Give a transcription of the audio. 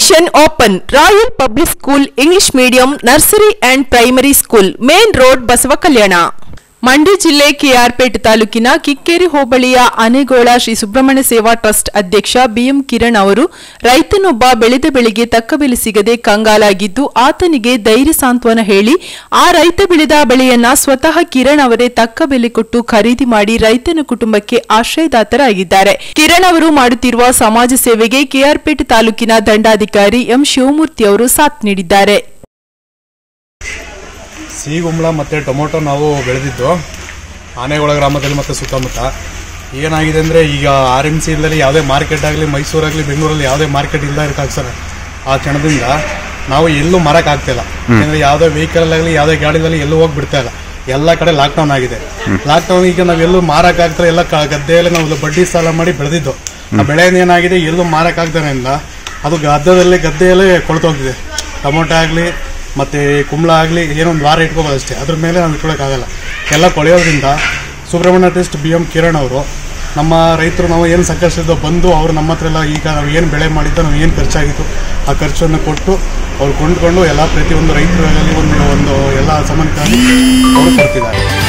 admission open royal public school English medium nursery and primary school main road Basava Kalyana Mandya ಜಿಲ್ಲೆ ಕೆಆರ್ಪೇಟ್ ತಾಲೂಕಿನ ಕಿಕ್ಕೇರಿ ಹೋಬಳಿಯ ಅನೆಗೋಳ ಶ್ರೀ ಸುಬ್ರಹ್ಮಣ್ಯ ಸೇವಾ trust ಅಧ್ಯಕ್ಷ ಬಿಎಂ ಕಿರಣ್ ಅವರು ರೈತನೊಬ್ಬ ಬೆಳೆದ ಬೆಳೆಗೆ ತಕ್ಕ ಬೆಲೆ ಸಿಗದೆ ಕಂಗಾಲಾಗಿದ್ದು ಆತನಿಗೆ ಧೈರ್ಯ ಸಾಂತ್ವನ ಹೇಳಿ ಆ ರೈತ ಬೆಳೆದ ಬೆಳೆಯನ್ನ ಸ್ವತಃ ಕಿರಣ್ ಅವರೇ ತಕ್ಕ ಬೆಲೆ ಕೊಟ್ಟು ಖರೀದಿ ಮಾಡಿ ರೈತನ ಕುಟುಂಬಕ್ಕೆ ಆಶ್ರಯದಾತರಾಗಿದ್ದಾರೆ ಕಿರಣ್ ಅವರು ಮಾಡುತ್ತಿರುವ ಸಮಾಜ ಸೇವೆಗೆ ಕೆಆರ್ಪೇಟ್ ತಾಲೂಕಿನ ದಂಡಾಧಿಕಾರಿ ಎಂ ಶಿವಮೂರ್ತಿ ಅವರು ಸಾಥ್ ನೀಡಿದ್ದಾರೆ ಸಿಗುಂಬಳ ಮತ್ತು ಟೊಮೊಟೊ ನಾವು ಬೆಳೆದಿದ್ದು ಆನೆಗೊಳ ಗ್ರಾಮದಲ್ಲಿ ಮತ್ತು ಸುತ್ತಮುತ್ತ ಏನಾಗಿದೆ ಅಂದರೆ ಈಗ ಆರ್ ಎಮ್ ಸಿ ಇಲ್ಲದೆ ಯಾವುದೇ ಮಾರ್ಕೆಟ್ ಆಗಲಿ ಮೈಸೂರಾಗಲಿ ಬೆಂಗಳೂರಲ್ಲಿ ಯಾವುದೇ ಮಾರ್ಕೆಟ್ ಇಲ್ಲ ಇರಕ್ಕೆ ಸರ್ ಆ ಕ್ಷಣದಿಂದ ನಾವು ಎಲ್ಲೂ ಮಾರಕ್ಕೆ ಆಗ್ತಿಲ್ಲ ಯಾಕಂದರೆ ಯಾವುದೇ ವೆಹಿಕಲ್ ಆಗಲಿ ಯಾವುದೇ ಗಾಡಿಯಲ್ಲಿ ಎಲ್ಲೂ ಹೋಗಿ ಬಿಡ್ತಾ ಇಲ್ಲ ಎಲ್ಲ ಕಡೆ ಲಾಕ್ಡೌನ್ ಆಗಿದೆ ಲಾಕ್ಡೌನ್ ಈಗ ನಾವು ಎಲ್ಲೂ ಮಾರಕ್ಕೆ ಆಗ್ತಾರೆ ಎಲ್ಲ ಕ- ಗದ್ದೆಯಲ್ಲಿ ನಾವು ಬಡ್ಡಿ ಸಾಲ ಮಾಡಿ ಬೆಳೆದಿದ್ದು ಆ ಬೆಳೆ ಏನಾಗಿದೆ ಎಲ್ಲೂ ಮಾರಕ್ಕೆ ಆಗ್ತಾರಿಂದ ಅದು ಗದ್ದೆದಲ್ಲಿ ಗದ್ದೆಯಲ್ಲೇ ಕೊಳ್ತೋಗ್ತಿದೆ ಟೊಮೊಟೊ ಆಗಲಿ ಮತ್ತು ಕುಂಬಳ ಆಗಲಿ ಏನೋ ಒಂದು ವಾರ ಇಟ್ಕೋಬೋದು ಅಷ್ಟೇ ಅದ್ರ ಮೇಲೆ ನಾವು ಇಟ್ಕೊಳ್ಳೋಕ್ಕಾಗಲ್ಲ ಎಲ್ಲ ಕೊಳೆಯೋದ್ರಿಂದ Subrahmanya test B M Kiran ಅವರು ನಮ್ಮ ರೈತರು ನಾವು ಏನು ಸಂಕಷ್ಟದ ಬಂದು ಅವರು ನಮ್ಮ ಹತ್ರ ಎಲ್ಲ ಈಗ ನಾವು ಏನು ಬೆಳೆ ಮಾಡಿದ್ದೋ ನಾವು ಏನು ಖರ್ಚಾಗಿತ್ತು ಆ ಖರ್ಚನ್ನು ಕೊಟ್ಟು ಅವ್ರು ಕೊಂಡ್ಕೊಂಡು ಎಲ್ಲ ಪ್ರತಿಯೊಂದು ರೈತರಾಗಲಿ ಒಂದು ಒಂದು ಎಲ್ಲ ಸಾಮಾನ್ಯಕ್ಕಾಗಿ ಅವರು ಕೊಡ್ತಿದ್ದಾರೆ